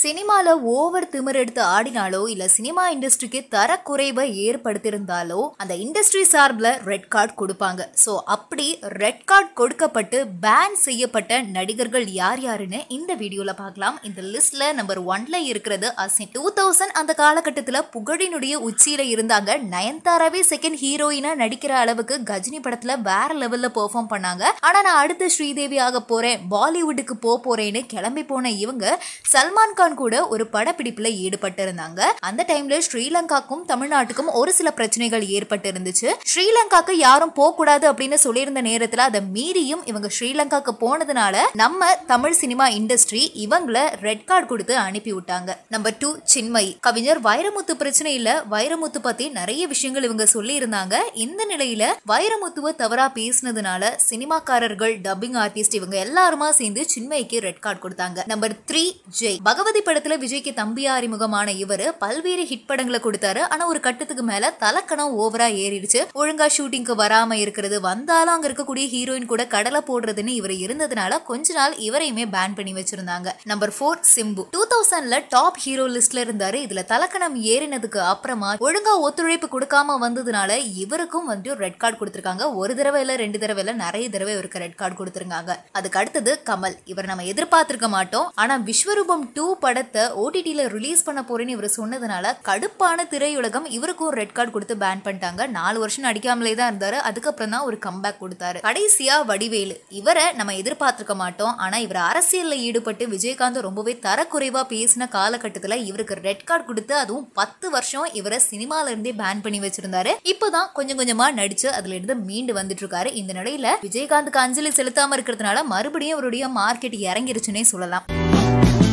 சினிமால ஓவர் திமிர் எடுத்து ஆடினாலோ இல்ல சினிமா இண்டஸ்ட்ரிக்கு தரக்குறைவை ஏற்படுத்தியிருந்தாலோ அந்த இண்டஸ்ட்ரி சார்பில் ரெட் கார்டு கொடுப்பாங்க ஸோ அப்படி ரெட் கார்டு கொடுக்கப்பட்டு பேன் செய்யப்பட்ட நடிகர்கள் யார் யாருன்னு இந்த வீடியோல பார்க்கலாம் இந்த லிஸ்ட்ல நம்பர் ஒன்ல இருக்கிறது அசின் டூ தௌசண்ட் அந்த காலகட்டத்தில் புகழினுடைய உச்சியில இருந்தாங்க நயன்தாராவே செகண்ட் ஹீரோயினா நடிக்கிற அளவுக்கு கஜினி படத்துல வேற லெவல்ல பெர்ஃபார்ம் பண்ணாங்க ஆனா நான் அடுத்து ஸ்ரீதேவி ஆக போறேன் பாலிவுட்டுக்கு போக போறேன்னு கிளம்பி போன இவங்க சல்மான் கான் கூட ஒரு படப்பிடிப்புல ஈடுபட்டு இருந்தாங்க அந்த டைம்ல ஸ்ரீலங்காக்கும் தமிழ்நாட்டுக்கும் ஒரு சில பிரச்சனைகள் ஏற்பட்டு இருந்துச்சு ஸ்ரீலங்காக்கு யாரும் போக கூடாது அப்படின்னு சொல்லியிருந்த நேரத்துல அதை மீறியும் இவங்க ஸ்ரீலங்காக்கு போனதுனால நம்ம தமிழ் சினிமா இண்டஸ்ட்ரி இவங்கள ரெட் கார்டு கொடுத்து அனுப்பி விட்டாங்க நம்பர் டூ சின்மயி கவிஞர் வைரமுத்து பிரச்சனை இல்ல வைரமுத்து பத்தி நிறைய விஷயங்கள் இவங்க சொல்லி இருந்தாங்க இந்த நிலையில வைரமுத்துவ தவறா பேசினதுனால சினிமாக்காரர்கள் டப்பிங் ஆர்டிஸ்ட் இவங்க எல்லாருமா சேர்ந்து சின்மயிக்கு ரெட் கார்டு கொடுத்தாங்க நம்பர் த்ரீ ஜெய் பகவதி படத்துல விஜய்க்கு தம்பியா அறிமுகமான இவரு பல்வேறு ஹிட் படங்களை கொடுத்தாரு ஆனா ஒரு கட்டத்துக்கு மேல தலக்கணம் ஓவரா ஏறிடுச்சு ஒழுங்கா ஷூட்டிங்க்கு வராம இருக்கிறது வந்தாலும் அங்க இருக்கக்கூடிய ஹீரோயின் கூட கடலை போடுறதுன்னு இவர் இருந்ததுனால கொஞ்ச நாள் இவரையுமே பேன் பண்ணி வச்சிருந்தாங்க நம்பர் ஃபோர் சிம்பு டூ தௌசண்ட்ல டாப் ஹீரோ லிஸ்ட்ல இருந்தாரு இதுல தலக்கணம் ஏறினதுக்கு அப்புறமா ஒழுங்கா ஒத்துழைப்பு கொடுக்காம வந்ததுனால இவருக்கும் வந்து ரெட் கார்டு கொடுத்திருக்காங்க ஒரு தடவை இல்ல ரெண்டு தடவை இல்ல நிறைய தடவை இவருக்கு ரெட் கார்டு கொடுத்திருக்காங்க அதுக்கு அடுத்தது கமல் இவர் நம்ம எதிர்பார்த்திருக்க மாட்டோம் ஆனா விஸ்வரூபம் டூ படத்தை ஓடிடில ரிலீஸ் பண்ண போறேன்னு இவர் சொன்னதுனால கடுப்பான திரையுலகம் இவருக்கும் ரெட் கார்டு கொடுத்து பேன் பண்ணிட்டாங்க நாலு வருஷம் நடிக்காமலே தான் இருந்தாரு அதுக்கப்புறம் தான் ஒரு கம்பேக் கொடுத்தாரு கடைசியா வடிவேலு இவரை நம்ம எதிர்பார்த்திருக்க மாட்டோம் ஆனா இவர் அரசியல்ல ஈடுபட்டு விஜயகாந்த் ரொம்பவே தரக்குறைவா பேசின காலகட்டத்துல இவருக்கு ரெட் கார்டு கொடுத்து அதுவும் பத்து வருஷம் இவரை சினிமால இருந்தே பேன் பண்ணி வச்சிருந்தாரு இப்போதான் கொஞ்சம் கொஞ்சமா நடிச்சு அதுல இருந்து மீண்டு வந்துட்டு இருக்காரு இந்த நிலையில விஜயகாந்துக்கு அஞ்சலி செலுத்தாம இருக்கிறதுனால மறுபடியும் அவருடைய மார்க்கெட் இறங்கிருச்சுன்னே சொல்லலாம்